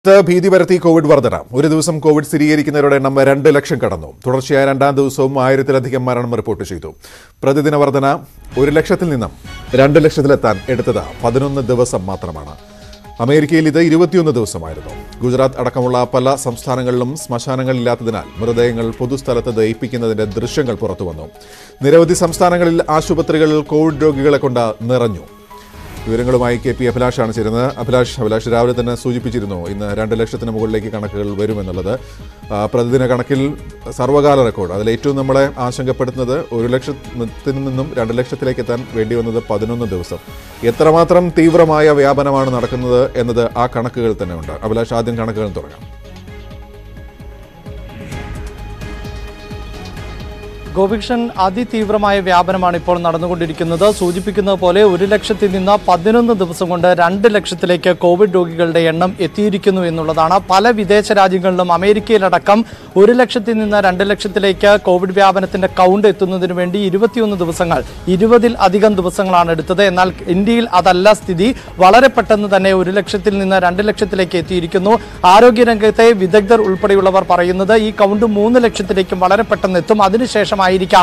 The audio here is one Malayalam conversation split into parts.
രാജ്യത്ത് ഭീതി പരത്തി കോവിഡ് വർധന ഒരു ദിവസം കോവിഡ് സ്ഥിരീകരിക്കുന്നവരുടെ എണ്ണം രണ്ട് ലക്ഷം കടന്നു തുടർച്ചയായ രണ്ടാം ദിവസവും ആയിരത്തിലധികം മരണം റിപ്പോർട്ട് ചെയ്തു പ്രതിദിന വർധന ഒരു ലക്ഷത്തിൽ നിന്നും രണ്ട് ലക്ഷത്തിലെത്താൻ എടുത്തത് പതിനൊന്ന് ദിവസം മാത്രമാണ് അമേരിക്കയിൽ ഇത് ഇരുപത്തിയൊന്ന് ദിവസമായിരുന്നു ഗുജറാത്ത് അടക്കമുള്ള പല സംസ്ഥാനങ്ങളിലും ശ്മശാനങ്ങളില്ലാത്തതിനാൽ മൃതദേഹങ്ങൾ പൊതുസ്ഥലത്ത് ദഹിപ്പിക്കുന്നതിന്റെ ദൃശ്യങ്ങൾ പുറത്തുവന്നു നിരവധി സംസ്ഥാനങ്ങളിൽ ആശുപത്രികളിൽ കോവിഡ് രോഗികളെ കൊണ്ട് നിറഞ്ഞു വിവരങ്ങളുമായി കെ പി അഭിലാഷാണ് ചേരുന്നത് അഭിലാഷ് അഭിലാഷ് രാവിലെ തന്നെ സൂചിപ്പിച്ചിരുന്നു ഇന്ന് രണ്ട് ലക്ഷത്തിന് മുകളിലേക്ക് കണക്കുകൾ വരുമെന്നുള്ളത് ആ, പ്രതിദിന കണക്കിൽ സർവ്വകാല റെക്കോർഡ് അതിൽ ഏറ്റവും നമ്മളെ ആശങ്കപ്പെടുത്തുന്നത് ഒരു ലക്ഷത്തിൽ നിന്നും രണ്ട് ലക്ഷത്തിലേക്ക് എത്താൻ വേണ്ടി വന്നത് പതിനൊന്ന് ദിവസം എത്രമാത്രം തീവ്രമായ വ്യാപനമാണ് നടക്കുന്നത് എന്നത് ആ കണക്കുകൾ തന്നെ ഉണ്ട് അഭിലാഷ് ആദ്യം കണക്കുകൾ തുടങ്ങാം ഗോപികൃഷ്ണൻ അതിതീവ്രമായ വ്യാപനമാണ് ഇപ്പോൾ നടന്നുകൊണ്ടിരിക്കുന്നത് സൂചിപ്പിക്കുന്നത് പോലെ ഒരു ലക്ഷത്തിൽ നിന്ന് പതിനൊന്ന് ദിവസം കൊണ്ട് രണ്ട് ലക്ഷത്തിലേക്ക് കോവിഡ് രോഗികളുടെ എണ്ണം എത്തിയിരിക്കുന്നു എന്നുള്ളതാണ് പല വിദേശ രാജ്യങ്ങളിലും അമേരിക്കയിലടക്കം ഒരു ലക്ഷത്തിൽ നിന്ന് രണ്ട് ലക്ഷത്തിലേക്ക് കോവിഡ് വ്യാപനത്തിന്റെ കൗണ്ട് എത്തുന്നതിന് വേണ്ടി ഇരുപത്തിയൊന്ന് ദിവസങ്ങൾ ഇരുപതിൽ അധികം ദിവസങ്ങളാണ് എടുത്തത് എന്നാൽ ഇന്ത്യയിൽ അതല്ല സ്ഥിതി വളരെ പെട്ടെന്ന് തന്നെ ഒരു ലക്ഷത്തിൽ നിന്ന് രണ്ട് ലക്ഷത്തിലേക്ക് എത്തിയിരിക്കുന്നു ആരോഗ്യരംഗത്തെ വിദഗ്ധർ ഉൾപ്പെടെയുള്ളവർ പറയുന്നത് ഈ കൗണ്ട് മൂന്ന് ലക്ഷത്തിലേക്കും വളരെ പെട്ടെന്ന് എത്തും അതിനുശേഷമായിരിക്കാം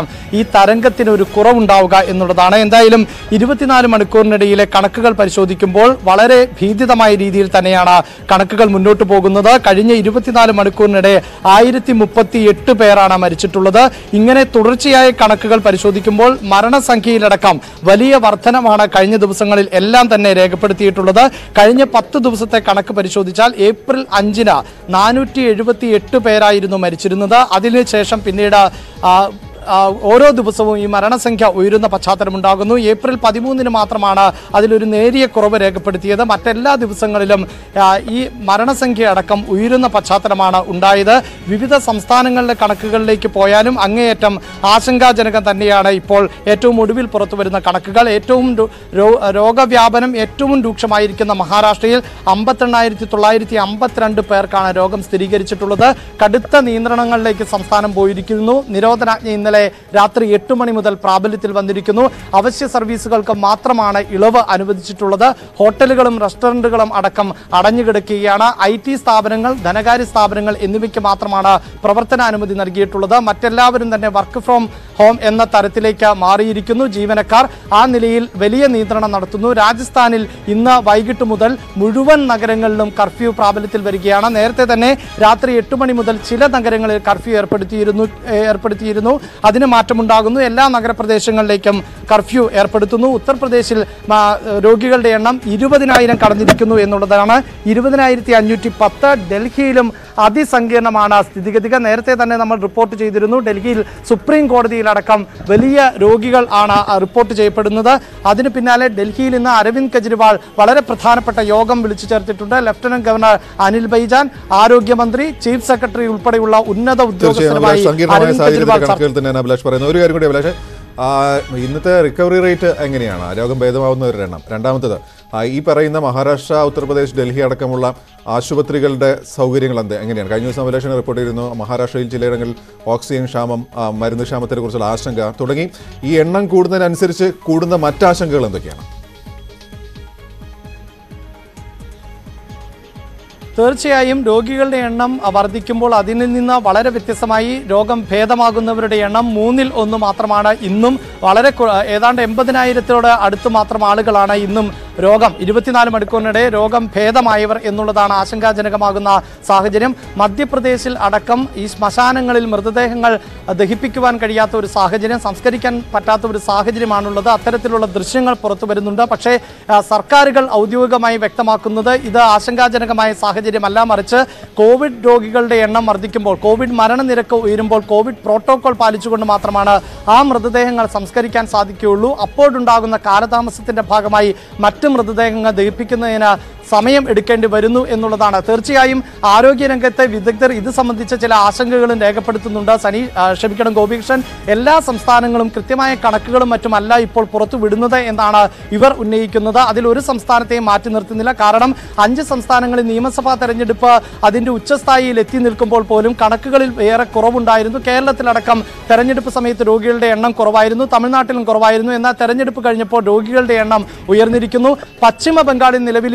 ഈ തരംഗത്തിന് ഒരു കുറവുണ്ടാവുക എന്നുള്ളതാണ് എന്തായാലും ഇരുപത്തിനാല് മണിക്കൂറിനിടയിലെ കണക്കുകൾ പരിശോധിക്കുമ്പോൾ വളരെ ഭീതിതമായ രീതിയിൽ തന്നെയാണ് കണക്കുകൾ മുന്നോട്ട് പോകുന്നത് കഴിഞ്ഞ ഇരുപത്തിനാല് മണിക്കൂറിനിടെ ആയിരത്തി മുപ്പത്തി എട്ട് പേരാണ് മരിച്ചിട്ടുള്ളത് ഇങ്ങനെ തുടർച്ചയായ കണക്കുകൾ പരിശോധിക്കുമ്പോൾ മരണസംഖ്യയിലടക്കം വലിയ വർധനമാണ് കഴിഞ്ഞ ദിവസങ്ങളിൽ എല്ലാം തന്നെ രേഖപ്പെടുത്തിയിട്ടുള്ളത് കഴിഞ്ഞ പത്ത് ദിവസത്തെ കണക്ക് പരിശോധിച്ചാൽ ഏപ്രിൽ അഞ്ചിന് നാനൂറ്റി എഴുപത്തി എട്ട് പേരായിരുന്നു മരിച്ചിരുന്നത് അതിനുശേഷം പിന്നീട് ആ, ആ, ഓരോ ദിവസവും ഈ മരണസംഖ്യ ഉയരുന്ന പശ്ചാത്തലമുണ്ടാകുന്നു ഏപ്രിൽ പതിമൂന്നിന് മാത്രമാണ് അതിലൊരു നേരിയ കുറവ് രേഖപ്പെടുത്തിയത് മറ്റെല്ലാ ദിവസങ്ങളിലും ആ, ഈ മരണസംഖ്യ അടക്കം ഉയരുന്ന പശ്ചാത്തലമാണ് ഉണ്ടായത് വിവിധ സംസ്ഥാനങ്ങളിലെ കണക്കുകളിലേക്ക് പോയാലും അങ്ങേയറ്റം ആശങ്കാജനകം തന്നെയാണ് ഇപ്പോൾ ഏറ്റവും ഒടുവിൽ പുറത്തു വരുന്ന കണക്കുകൾ ഏറ്റവും രോ- രോ- രോഗവ്യാപനം ഏറ്റവും രൂക്ഷമായിരിക്കുന്ന മഹാരാഷ്ട്രയിൽ അമ്പത്തെണ്ണായിരത്തി തൊള്ളായിരത്തി അമ്പത്തിരണ്ട് പേർക്കാണ് രോഗം സ്ഥിരീകരിച്ചിട്ടുള്ളത് കടുത്ത നിയന്ത്രണങ്ങളിലേക്ക് സംസ്ഥാനം പോയിരിക്കുന്നു നിരോധനാജ്ഞ ഇന്നലെ രാത്രി എട്ട് മണി മുതൽ പ്രാബല്യത്തിൽ വന്നിരിക്കുന്നു അവശ്യ സർവീസുകൾക്ക് മാത്രമാണ് ഇളവ് അനുവദിച്ചിട്ടുള്ളത് ഹോട്ടലുകളും റെസ്റ്റോറന്റുകളും അടക്കം അടഞ്ഞുകിടക്കുകയാണ് ഐ ടി സ്ഥാപനങ്ങൾ ധനകാര്യ സ്ഥാപനങ്ങൾ എന്നിവയ്ക്ക് മാത്രമാണ് പ്രവർത്തനാനുമതി നൽകിയിട്ടുള്ളത് മറ്റെല്ലാവരും തന്നെ വർക്ക് ഫ്രോം ഹോം എന്ന തരത്തിലേക്ക് മാറിയിരിക്കുന്നു ജീവനക്കാർ ആ നിലയിൽ വലിയ നിയന്ത്രണം നടത്തുന്നു രാജസ്ഥാനിൽ ഇന്ന് വൈകിട്ട് മുതൽ മുഴുവൻ നഗരങ്ങളിലും കർഫ്യൂ പ്രാബല്യത്തിൽ വരികയാണ് നേരത്തെ തന്നെ രാത്രി എട്ട് മണി മുതൽ ചില നഗരങ്ങളിൽ കർഫ്യൂ ഏർപ്പെടുത്തിയിരുന്നു ഏ, ഏർപ്പെടുത്തിയിരുന്നു അതിന് മാറ്റമുണ്ടാകുന്നു എല്ലാ നഗരപ്രദേശങ്ങളിലേക്കും കർഫ്യൂ ഏർപ്പെടുത്തുന്നു ഉത്തർപ്രദേശിൽ ആ, രോഗികളുടെ എണ്ണം ഇരുപതിനായിരം കടന്നിരിക്കുന്നു എന്നുള്ളതാണ് ഇരുപതിനായിരത്തി അഞ്ഞൂറ്റി പത്ത് ഡൽഹിയിലും അതിസങ്കീർണമാണ് സ്ഥിതിഗതികൾ നേരത്തെ തന്നെ നമ്മൾ റിപ്പോർട്ട് ചെയ്തിരുന്നു ഡൽഹിയിൽ സുപ്രീം കോടതിയിലടക്കം വലിയ രോഗികൾ ആണ് ആ, റിപ്പോർട്ട് ചെയ്യപ്പെടുന്നത് അതിന് പിന്നാലെ ഡൽഹിയിൽ ഇന്ന് അരവിന്ദ് കെജ്രിവാൾ വളരെ പ്രധാനപ്പെട്ട യോഗം വിളിച്ചു ചേർത്തിട്ടുണ്ട് ലഫ്റ്റനന്റ് ഗവർണർ അനിൽ ബൈജാൻ ആരോഗ്യമന്ത്രി ചീഫ് സെക്രട്ടറി ഉൾപ്പെടെയുള്ള ഉന്നത തീർച്ചയായും ഉദ്യോഗസ്ഥരുമായി അഭിലാഷ് സങ്കീർണമായ അരവിന്ദ് സാഹചര്യത്തിലെ കെജ്രിവാൾ ചർച്ച കണക്കുകൾ തന്നെയാണ് അഭിലാഷ് പറയുന്നത് ഒരു കാര്യം കൂടി അഭിലാഷ് ആ, ഇന്നത്തെ റിക്കവറി റേറ്റ് എങ്ങനെയാണ് രോഗം ഭേദമാവുന്നവരുടെ എണ്ണം രണ്ടാമത്തത് ആ, ഈ പറയുന്ന മഹാരാഷ്ട്ര ഉത്തർപ്രദേശ് ഡൽഹി അടക്കമുള്ള ആശുപത്രികളുടെ സൗകര്യങ്ങൾ എന്ത് എങ്ങനെയാണ് കഴിഞ്ഞ ദിവസം അഭിലാഷിനെ റിപ്പോർട്ട് ചെയ്തിരുന്നു മഹാരാഷ്ട്രയിൽ ചിലയിടങ്ങളിൽ ഓക്സിജൻ ക്ഷാമം ആ, മരുന്ന് ക്ഷാമത്തിനെ കുറിച്ചുള്ള ആശങ്ക തുടങ്ങി ഈ എണ്ണം കൂടുന്നതിനനുസരിച്ച് കൂടുന്ന മറ്റാശങ്കകൾ എന്തൊക്കെയാണ് തീർച്ചയായും രോഗികളുടെ എണ്ണം വർദ്ധിക്കുമ്പോൾ അതിൽ നിന്ന് വളരെ വ്യത്യസ്തമായി രോഗം ഭേദമാകുന്നവരുടെ എണ്ണം മൂന്നിൽ ഒന്ന് മാത്രമാണ് ഇന്നും വളരെ കു- ഏതാണ്ട് എൺപതിനായിരത്തോട് അടുത്ത് മാത്രം ആളുകളാണ് ഇന്നും രോഗം ഇരുപത്തിനാല് മണിക്കൂറിനിടെ രോഗം ഭേദമായവർ എന്നുള്ളതാണ് ആശങ്കാജനകമാകുന്ന സാഹചര്യം മധ്യപ്രദേശിൽ അടക്കം ഈ ശ്മശാനങ്ങളിൽ മൃതദേഹങ്ങൾ ദഹിപ്പിക്കുവാൻ കഴിയാത്ത ഒരു സാഹചര്യം സംസ്കരിക്കാൻ പറ്റാത്ത ഒരു സാഹചര്യമാണുള്ളത് അത്തരത്തിലുള്ള ദൃശ്യങ്ങൾ പുറത്തു വരുന്നുണ്ട് പക്ഷേ ആ, സർക്കാരുകൾ ഔദ്യോഗികമായി വ്യക്തമാക്കുന്നത് ഇത് ആശങ്കാജനകമായ സാഹചര്യമല്ല മറിച്ച് കോവിഡ് രോഗികളുടെ എണ്ണം വർദ്ധിക്കുമ്പോൾ കോവിഡ് മരണനിരക്ക് ഉയരുമ്പോൾ കോവിഡ് പ്രോട്ടോകോൾ പാലിച്ചുകൊണ്ട് മാത്രമാണ് ആ മൃതദേഹങ്ങൾ സംസ്കരിക്കാൻ സാധിക്കുകയുള്ളൂ അപ്പോഴുണ്ടാകുന്ന കാലതാമസത്തിന്റെ ഭാഗമായി മറ്റ് മൃതദേഹങ്ങൾ ദഹിപ്പിക്കുന്നതിന് സമയം എടുക്കേണ്ടി വരുന്നു എന്നുള്ളതാണ് തീർച്ചയായും ആരോഗ്യരംഗത്തെ വിദഗ്ധർ ഇത് സംബന്ധിച്ച ചില ആശങ്കകളും രേഖപ്പെടുത്തുന്നുണ്ട് സനി ആ, ക്ഷമിക്കണം ഗോപികൃഷ്ണൻ എല്ലാ സംസ്ഥാനങ്ങളും കൃത്യമായ കണക്കുകളും മറ്റുമല്ല ഇപ്പോൾ പുറത്തു വിടുന്നത് എന്നാണ് ഇവർ ഉന്നയിക്കുന്നത് അതിൽ ഒരു സംസ്ഥാനത്തെയും മാറ്റി നിർത്തുന്നില്ല കാരണം അഞ്ച് സംസ്ഥാനങ്ങളിൽ നിയമസഭാ തെരഞ്ഞെടുപ്പ് അതിന്റെ ഉച്ചസ്ഥായിയിൽ എത്തി നിൽക്കുമ്പോൾ പോലും കണക്കുകളിൽ ഏറെ കുറവുണ്ടായിരുന്നു കേരളത്തിലടക്കം തെരഞ്ഞെടുപ്പ് സമയത്ത് രോഗികളുടെ എണ്ണം കുറവായിരുന്നു തമിഴ്നാട്ടിലും കുറവായിരുന്നു എന്നാൽ തെരഞ്ഞെടുപ്പ് കഴിഞ്ഞപ്പോൾ രോഗികളുടെ എണ്ണം ഉയർന്നിരിക്കുന്നു പശ്ചിമ ബംഗാളിൽ നിലവിൽ ഇപ്പോൾ തെരഞ്ഞെടുപ്പ്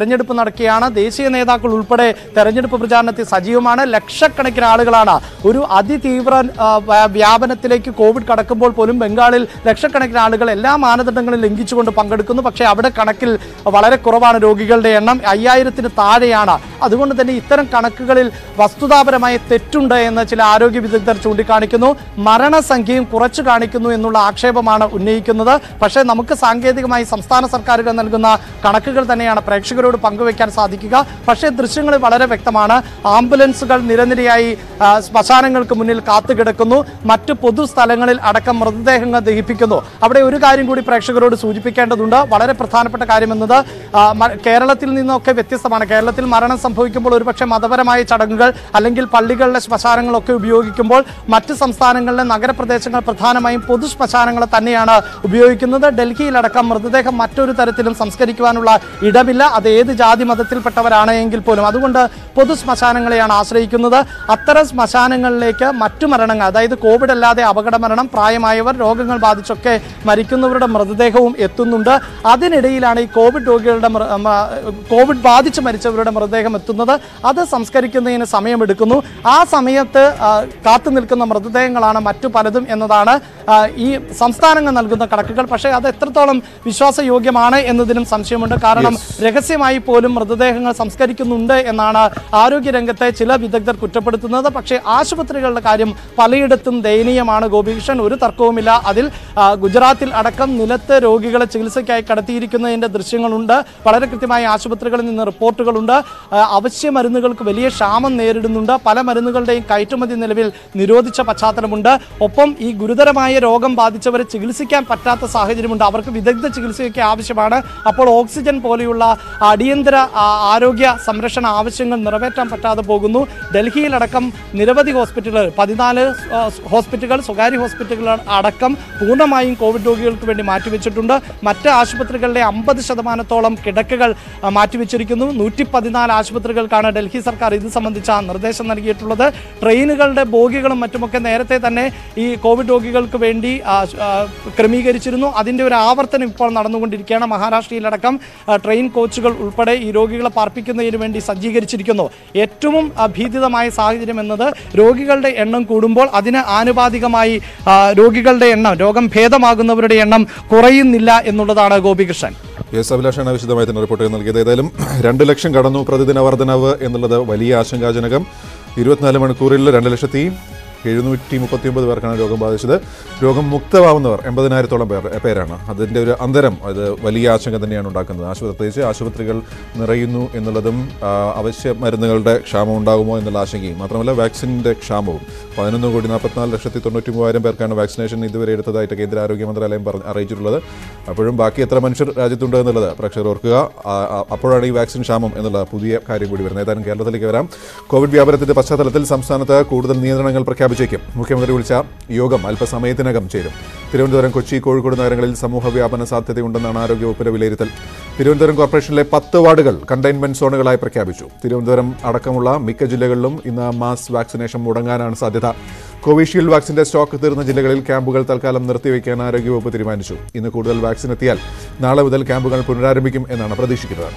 തെരഞ്ഞെടുപ്പ് നടക്കുകയാണ് ദേശീയ നേതാക്കൾ ഉൾപ്പെടെ തെരഞ്ഞെടുപ്പ് പ്രചാരണത്തിൽ സജീവമാണ് ലക്ഷക്കണക്കിന് ആളുകളാണ് ഒരു അതിതീവ്ര ആ, വ്യാ- വ്യാപനത്തിലേക്ക് കോവിഡ് കടക്കുമ്പോൾ പോലും ബംഗാളിൽ ലക്ഷക്കണക്കിന് ആളുകൾ എല്ലാ മാനദണ്ഡങ്ങളും ലംഘിച്ചുകൊണ്ട് പങ്കെടുക്കുന്നു പക്ഷേ അവിടെ കണക്കിൽ വളരെ കുറവാണ് രോഗികളുടെ എണ്ണം അയ്യായിരത്തിന് താഴെയാണ് അതുകൊണ്ട് തന്നെ ഇത്തരം കണക്കുകളിൽ വസ്തുതാപരമായ തെറ്റുണ്ട് എന്ന് ചില ആരോഗ്യ വിദഗ്ധർ ചൂണ്ടിക്കാണിക്കുന്നു മരണസംഖ്യയും കുറച്ചു കാണിക്കുന്നു എന്നുള്ള ആക്ഷേപമാണ് ഉന്നയിക്കുന്നത് പക്ഷേ നമുക്ക് സാങ്കേതികമായി സംസ്ഥാന സർക്കാരുകൾ നൽകുന്ന കണക്കുകൾ തന്നെയാണ് പ്രേക്ഷകരോട് പങ്കുവയ്ക്കാൻ സാധിക്കുക പക്ഷേ ദൃശ്യങ്ങൾ വളരെ വ്യക്തമാണ് ആംബുലൻസുകൾ നിരനിരയായി ആ, ശ്മശാനങ്ങൾക്ക് മുന്നിൽ കാത്തുകിടക്കുന്നു മറ്റ് പൊതുസ്ഥലങ്ങളിൽ അടക്കം മൃതദേഹങ്ങൾ ദഹിപ്പിക്കുന്നു അവിടെ ഒരു കാര്യം കൂടി പ്രേക്ഷകരോട് സൂചിപ്പിക്കേണ്ടതുണ്ട് വളരെ പ്രധാനപ്പെട്ട കാര്യമെന്നത് ആ, മ- കേരളത്തിൽ നിന്നൊക്കെ വ്യത്യസ്തമാണ് കേരളത്തിൽ മരണം സംഭവിക്കുമ്പോൾ ഒരുപക്ഷെ മതപരമായ ചടങ്ങുകൾ അല്ലെങ്കിൽ പള്ളികളിലെ ശ്മശാനങ്ങളൊക്കെ ഉപയോഗിക്കുമ്പോൾ മറ്റ് സംസ്ഥാനങ്ങളിലെ നഗരപ്രദേശങ്ങൾ പ്രധാനമായും പൊതു ശ്മശാനങ്ങൾ തന്നെയാണ് ഉപയോഗിക്കുന്നത് ഡൽഹിയിലടക്കം മൃതദേഹം മറ്റൊരു തരത്തിലും സംസ്കരിക്കുവാനുള്ള ഇടമില്ല അത് ഏത് ജാതി മതത്തിൽപ്പെട്ടവരാണ് എങ്കിൽ പോലും അതുകൊണ്ട് പൊതു ശ്മശാനങ്ങളെയാണ് ആശ്രയിക്കുന്നത് അത്തരം ശ്മശാനങ്ങളിലേക്ക് മറ്റു മരണങ്ങൾ അതായത് കോവിഡ് അല്ലാതെ അപകട മരണം പ്രായമായവർ രോഗങ്ങൾ ബാധിച്ചൊക്കെ മരിക്കുന്നവരുടെ മൃതദേഹവും എത്തുന്നുണ്ട് അതിനിടയിലാണ് ഈ കോവിഡ് രോഗികളുടെ മൃ- മ- കോവിഡ് ബാധിച്ച് മരിച്ചവരുടെ മൃതദേഹം എത്തുന്നത് അത് സംസ്കരിക്കുന്നതിന് സമയമെടുക്കുന്നു ആ സമയത്ത് ആ, കാത്തു നിൽക്കുന്ന മൃതദേഹങ്ങളാണ് മറ്റു പലതും എന്നതാണ് ആ, ഈ സംസ്ഥാനങ്ങൾ നൽകുന്ന കണക്കുകൾ പക്ഷേ അത് എത്രത്തോളം വിശ്വാസയോഗ്യമാണ് എന്നതിനും സംശയമുണ്ട് കാരണം രഹസ്യമായി പോലും മൃതദേഹങ്ങൾ സംസ്കരിക്കുന്നുണ്ട് എന്നാണ് ആരോഗ്യരംഗത്തെ ചില വിദഗ്ധർ കുറ്റപ്പെടുത്തുന്നത് പക്ഷേ ആശുപത്രികളുടെ കാര്യം പലയിടത്തും ദയനീയമാണ് ഗോപികൃഷ്ണൻ ഒരു തർക്കവുമില്ല അതിൽ ആ, ഗുജറാത്തിൽ അടക്കം നിലത്ത് രോഗികളെ ചികിത്സയ്ക്കായി കടത്തിയിരിക്കുന്നതിന്റെ ദൃശ്യങ്ങളുണ്ട് വളരെ കൃത്യമായി ആശുപത്രികളിൽ നിന്ന് റിപ്പോർട്ടുകളുണ്ട് ആ, അവശ്യ മരുന്നുകൾക്ക് വലിയ ക്ഷാമം നേരിടുന്നുണ്ട് പല മരുന്നുകളുടെയും കയറ്റുമതി നിലവിൽ നിരോധിച്ച പശ്ചാത്തലമുണ്ട് ഒപ്പം ഈ ഗുരുതരമായ രോഗം ബാധിച്ചവരെ ചികിത്സിക്കാൻ പറ്റാത്ത സാഹചര്യമുണ്ട് അവർക്ക് വിദഗ്ധ ചികിത്സയൊക്കെ ആവശ്യമാണ് അപ്പോൾ ഓക്സിജൻ പോലെയുള്ള അടിയന്തര ആ, ആരോഗ്യ സംരക്ഷണ ആവശ്യങ്ങൾ നിറവേറ്റാൻ പറ്റാതെ പോകുന്നു ഡൽഹിയിലടക്കം നിരവധി ഹോസ്പിറ്റലുകൾ പതിനാല് ആ, ഹോസ്പിറ്റലുകൾ സ്വകാര്യ ഹോസ്പിറ്റലുകൾ അടക്കം പൂർണ്ണമായും കോവിഡ് രോഗികൾക്ക് വേണ്ടി മാറ്റിവെച്ചിട്ടുണ്ട് മറ്റ് ആശുപത്രികളിലെ അമ്പത് ശതമാനത്തോളം കിടക്കകൾ ആ, മാറ്റിവെച്ചിരിക്കുന്നു നൂറ്റി പതിനാല് ആശുപത്രികൾക്കാണ് ഡൽഹി സർക്കാർ ഇത് സംബന്ധിച്ച നിർദ്ദേശം നൽകിയിട്ടുള്ളത് ട്രെയിനുകളുടെ ബോഗികളും മറ്റുമൊക്കെ നേരത്തെ തന്നെ ഈ കോവിഡ് രോഗികൾക്ക് വേണ്ടി ആ, ആ, ക്രമീകരിച്ചിരുന്നു അതിൻ്റെ ഒരു ആവർത്തനം ഇപ്പോൾ നടന്നുകൊണ്ടിരിക്കുകയാണ് മഹാരാഷ്ട്രയിലടക്കം ആ, ട്രെയിൻ കോച്ചുകൾ ഉൾപ്പെടെ ഈ രോഗികളെ പാർപ്പിക്കുന്നതിന് വേണ്ടി സജ്ജീകരിച്ചിരിക്കുന്നു ഏറ്റവും ആ, ഭീതിതമായ സാഹചര്യം എന്നത് രോഗികളുടെ എണ്ണം കൂടുമ്പോൾ അതിന് ആനുപാതികമായി ആ, രോഗികളുടെ എണ്ണം രോഗം ഭേദമാകുന്നവരുടെ എണ്ണം കുറയുന്നില്ല എന്നുള്ളതാണ് ഗോപികൃഷ്ണൻ എസ് അഭിലാഷാണ് വിശദമായി തന്നെ റിപ്പോർട്ട് നൽകിയത് ഏതായാലും രണ്ട് ലക്ഷം കടന്നു പ്രതിദിന വർധനവ് എന്നുള്ളത് വലിയ ആശങ്കാജനകം ഇരുപത്തിനാല് മണിക്കൂറിൽ രണ്ട് ലക്ഷത്തി എഴുന്നൂറ്റി മുപ്പത്തി ഒമ്പത് പേർക്കാണ് രോഗം ബാധിച്ചത് രോഗം മുക്തമാവുന്നവർ എൺപതിനായിരത്തോളം പേർ പേരാണ് അതിൻ്റെ ഒരു അന്തരം അത് വലിയ ആശങ്ക തന്നെയാണ് ഉണ്ടാക്കുന്നത് ആശുപത്രി പ്രത്യേകിച്ച് ആശുപത്രികൾ നിറയുന്നു എന്നുള്ളതും ആ, അവശ്യ മരുന്നുകളുടെ ക്ഷാമം ഉണ്ടാകുമോ എന്നുള്ള ആശങ്കയും മാത്രമല്ല വാക്സിൻ്റെ ക്ഷാമവും പതിനൊന്ന് കോടി നാൽപ്പത്തിനാല് ലക്ഷത്തി തൊണ്ണൂറ്റി മൂവായിരം പേർക്കാണ് വാക്സിനേഷൻ ഇതുവരെ എടുത്തതായിട്ട് കേന്ദ്ര ആരോഗ്യ മന്ത്രാലയം പറഞ്ഞ് അറിയിച്ചിട്ടുള്ളത് അപ്പോഴും ബാക്കി എത്ര മനുഷ്യർ രാജ്യത്തുണ്ട് എന്നുള്ളത് പ്രേക്ഷകർ ഓർക്കുക ആ, ആ, അപ്പോഴാണ് ഈ വാക്സിൻ ക്ഷാമം എന്നുള്ള പുതിയ കാര്യം കൂടി വരുന്നത് ഏതായാലും കേരളത്തിലേക്ക് വരാം കോവിഡ് വ്യാപനത്തിന്റെ പശ്ചാത്തലത്തിൽ സംസ്ഥാനത്ത് കൂടുതൽ നിയന്ത്രണങ്ങൾ പ്രഖ്യാപിച്ചേക്കും മുഖ്യമന്ത്രി വിളിച്ച യോഗം അല്പസമയത്തിനകം ചേരും തിരുവനന്തപുരം കൊച്ചി കോഴിക്കോട് നഗരങ്ങളിൽ സമൂഹ വ്യാപന സാധ്യതയുണ്ടെന്നാണ് ആരോഗ്യവകുപ്പിന്റെ വിലയിരുത്തൽ തിരുവനന്തപുരം കോർപ്പറേഷനിലെ പത്ത് വാർഡുകൾ കണ്ടെയ്ൻമെന്റ് സോണുകളായി പ്രഖ്യാപിച്ചു തിരുവനന്തപുരം അടക്കമുള്ള മിക്ക ജില്ലകളിലും ഇന്ന് മാസ് വാക്സിനേഷൻ മുടങ്ങാനാണ് സാധ്യത കോവിഷീൽഡ് വാക്സിന്റെ സ്റ്റോക്ക് തീർന്ന ജില്ലകളിൽ ക്യാമ്പുകൾ തൽക്കാലം നിർത്തിവെക്കാൻ ആരോഗ്യവകുപ്പ് തീരുമാനിച്ചു ഇന്ന് കൂടുതൽ വാക്സിൻ എത്തിയാൽ നാളെ മുതൽ ക്യാമ്പുകൾ പുനരാരംഭിക്കും എന്നാണ് പ്രതീക്ഷിക്കുന്നത്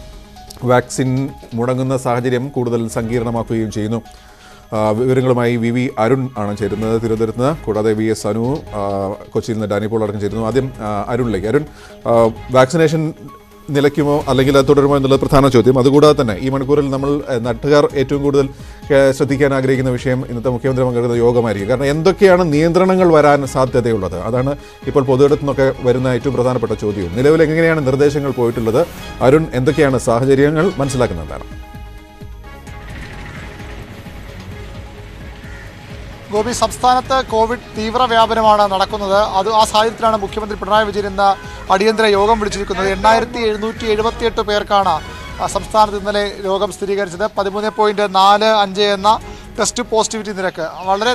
വാക്സിൻ മുടങ്ങുന്ന സാഹചര്യം കൂടുതൽ സങ്കീർണമാക്കുകയും ചെയ്യുന്നു ആ, വിവരങ്ങളുമായി വി വി അരുൺ ആണ് ചേരുന്നത് തിരുവനന്തപുരത്ത് നിന്ന് കൂടാതെ വി എസ് അനു ആ, കൊച്ചിയിൽ നിന്ന് ഡാനി പോൾ അടക്കം ചേരുന്നു ആദ്യം ആ, അരുണിലേക്ക് അരുൺ ആ, വാക്സിനേഷൻ നിലയ്ക്കുമോ അല്ലെങ്കിൽ അത് തുടരുമോ എന്നുള്ളത് പ്രധാന ചോദ്യം അതുകൂടാതെ തന്നെ ഈ മണിക്കൂറിൽ നമ്മൾ ഏഹ്, നാട്ടുകാർ ഏറ്റവും കൂടുതൽ ഏഹ്, ശ്രദ്ധിക്കാൻ ആഗ്രഹിക്കുന്ന വിഷയം ഇന്നത്തെ മുഖ്യമന്ത്രി പങ്കെടുക്കുന്ന യോഗമായിരിക്കും കാരണം എന്തൊക്കെയാണ് നിയന്ത്രണങ്ങൾ വരാൻ സാധ്യതയുള്ളത് അതാണ് ഇപ്പോൾ പൊതുയിടത്തു നിന്നൊക്കെ വരുന്ന ഏറ്റവും പ്രധാനപ്പെട്ട ചോദ്യവും നിലവിൽ എങ്ങനെയാണ് നിർദ്ദേശങ്ങൾ പോയിട്ടുള്ളത് അരുൺ എന്തൊക്കെയാണ് സാഹചര്യങ്ങൾ മനസ്സിലാക്കുന്നതാണ് ഗോപി സംസ്ഥാനത്ത് കോവിഡ് തീവ്ര വ്യാപനമാണ് നടക്കുന്നത് അത് ആ സാഹചര്യത്തിലാണ് മുഖ്യമന്ത്രി പിണറായി വിജയൻ ഇന്ന് അടിയന്തര യോഗം വിളിച്ചിരിക്കുന്നത് എണ്ണായിരത്തി എഴുന്നൂറ്റി എഴുപത്തിയെട്ട് പേർക്കാണ് ആ, സംസ്ഥാനത്ത് ഇന്നലെ രോഗം സ്ഥിരീകരിച്ചത് പതിമൂന്ന് പോയിന്റ് നാല് അഞ്ച് എന്ന ടെസ്റ്റ് പോസിറ്റിവിറ്റി നിരക്ക് വളരെ